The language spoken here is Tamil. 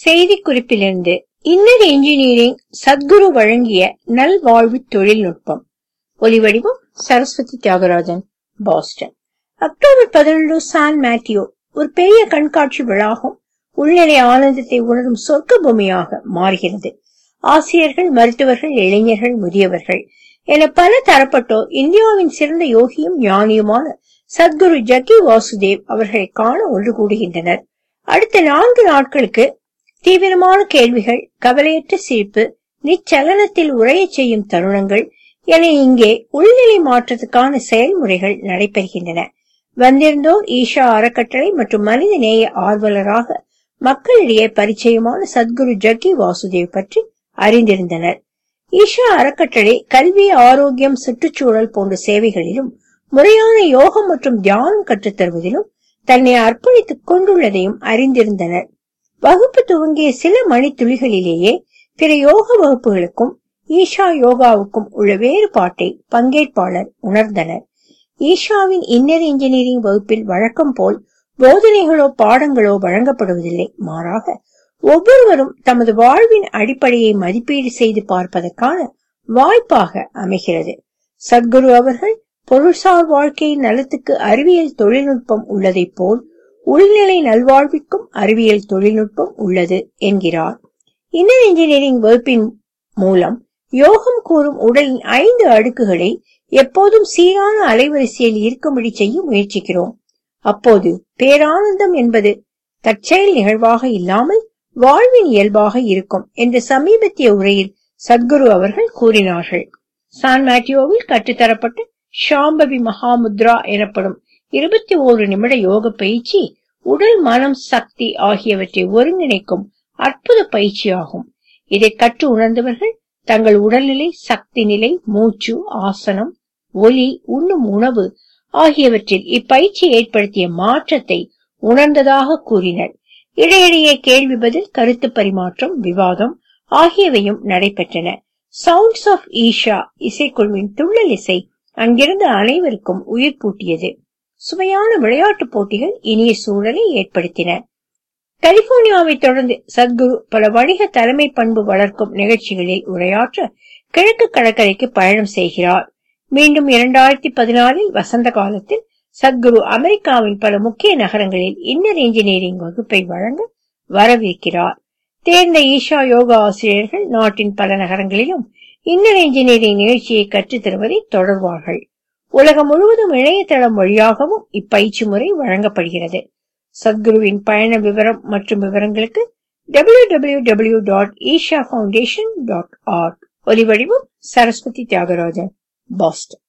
செய்தி குறிப்பிலிருந்து இன்னர் இன்ஜினியரிங் சத்குரு வழங்கிய நல்வாழ்வு தொழில்நுட்பம் ஒலிவடிவம் சரஸ்வதி தியாகராஜன் பாஸ்டன் அக்டோபர் பதினொன்று சான் மேட்டியோ ஒரு பெரிய கண்காட்சி வளாகம் உள்நிலை ஆனந்தத்தை உணரும் சொர்க்க பூமியாக மாறுகிறது ஆசிரியர்கள் மருத்துவர்கள் இளைஞர்கள் முதியவர்கள் என பல தரப்பட்டோர் இந்தியாவின் சிறந்த யோகியும் ஞானியுமான சத்குரு ஜக்கி வாசுதேவ் அவர்களை காண ஒன்று கூடுகின்றனர் அடுத்த நான்கு நாட்களுக்கு தீவிரமான கேள்விகள் கவலையற்ற சிரிப்பு நிச்சலனத்தில் உரையச் செய்யும் தருணங்கள் என இங்கே உள்நிலை மாற்றத்துக்கான செயல்முறைகள் நடைபெறுகின்றன வந்திருந்தோர் ஈஷா அறக்கட்டளை மற்றும் மனித நேய ஆர்வலராக மக்களிடையே பரிச்சயமான சத்குரு ஜக்கி வாசுதேவ் பற்றி அறிந்திருந்தனர் ஈஷா அறக்கட்டளை கல்வி ஆரோக்கியம் சுற்றுச்சூழல் போன்ற சேவைகளிலும் முறையான யோகம் மற்றும் தியானம் கற்றுத்தருவதிலும் தன்னை அர்ப்பணித்துக் கொண்டுள்ளதையும் அறிந்திருந்தனர் வகுப்பு துவங்கிய சில மணித்துளிகளிலேயே பிற யோக வகுப்புகளுக்கும் ஈஷா யோகாவுக்கும் உள்ள வேறுபாட்டை பங்கேற்பாளர் உணர்ந்தனர் ஈஷாவின் இன்னர் இன்ஜினியரிங் வகுப்பில் வழக்கம் போல் போதனைகளோ பாடங்களோ வழங்கப்படுவதில்லை மாறாக ஒவ்வொருவரும் தமது வாழ்வின் அடிப்படையை மதிப்பீடு செய்து பார்ப்பதற்கான வாய்ப்பாக அமைகிறது சத்குரு அவர்கள் பொருள்சார் வாழ்க்கையின் நலத்துக்கு அறிவியல் தொழில்நுட்பம் உள்ளதைப் போல் உள்நிலை நல்வாழ்விற்கும் அறிவியல் தொழில்நுட்பம் உள்ளது என்கிறார் இன்னர் இன்ஜினியரிங் வகுப்பின் மூலம் யோகம் கூறும் உடலின் ஐந்து அடுக்குகளை எப்போதும் சீரான அலைவரிசையில் இருக்கும்படி செய்ய முயற்சிக்கிறோம் அப்போது பேரானந்தம் என்பது தற்செயல் நிகழ்வாக இல்லாமல் வாழ்வின் இயல்பாக இருக்கும் என்று சமீபத்திய உரையில் சத்குரு அவர்கள் கூறினார்கள் சான் மேட்டியோவில் கற்றுத்தரப்பட்ட ஷாம்பவி மகாமுத்ரா எனப்படும் இருபத்தி ஓரு நிமிட யோக பயிற்சி உடல் மனம் சக்தி ஆகியவற்றை ஒருங்கிணைக்கும் அற்புத பயிற்சியாகும் இதை கற்று உணர்ந்தவர்கள் தங்கள் உடல்நிலை சக்தி நிலை மூச்சு ஆசனம் ஒலி உண்ணும் உணவு ஆகியவற்றில் இப்பயிற்சி ஏற்படுத்திய மாற்றத்தை உணர்ந்ததாக கூறினர் இடையிடையே கேள்வி பதில் கருத்து பரிமாற்றம் விவாதம் ஆகியவையும் நடைபெற்றன சவுண்ட்ஸ் ஆஃப் ஈஷா இசைக்குழுவின் துள்ளல் இசை அங்கிருந்த அனைவருக்கும் உயிர் பூட்டியது சுவையான விளையாட்டுப் போட்டிகள் இனிய சூழலை ஏற்படுத்தின கலிபோர்னியாவை தொடர்ந்து சத்குரு பல வணிக தலைமை பண்பு வளர்க்கும் நிகழ்ச்சிகளில் உரையாற்ற கிழக்கு கடற்கரைக்கு பயணம் செய்கிறார் மீண்டும் இரண்டாயிரத்தி பதினாலில் வசந்த காலத்தில் சத்குரு அமெரிக்காவின் பல முக்கிய நகரங்களில் இன்னர் இன்ஜினியரிங் வகுப்பை வழங்க வரவிருக்கிறார் தேர்ந்த ஈஷா யோகா ஆசிரியர்கள் நாட்டின் பல நகரங்களிலும் இன்னர் இன்ஜினியரிங் நிகழ்ச்சியை கற்றுத் தருவதை தொடர்வார்கள் உலகம் முழுவதும் இணையதளம் வழியாகவும் இப்பயிற்சி முறை வழங்கப்படுகிறது சத்குருவின் பயண விவரம் மற்றும் விவரங்களுக்கு W W W dot Isha foundation dot org ஒலிவடிவம் சரஸ்வதி தியாகராஜன் பாஸ்டன்